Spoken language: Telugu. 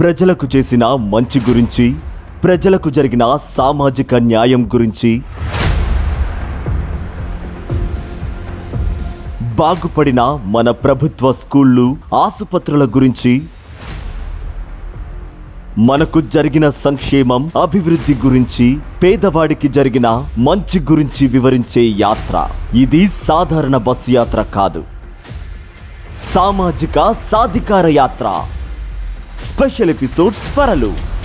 ప్రజలకు చేసిన మంచి గురించి ప్రజలకు జరిగిన సామాజిక న్యాయం గురించి బాగుపడిన మన ప్రభుత్వ స్కూళ్ళు ఆసుపత్రుల గురించి మనకు జరిగిన సంక్షేమం అభివృద్ధి గురించి పేదవాడికి జరిగిన మంచి గురించి వివరించే యాత్ర ఇది సాధారణ బస్సు యాత్ర కాదు సామాజిక సాధికార యాత్ర స్పెషల్ ఎపిసోడ్స్ త్వరలో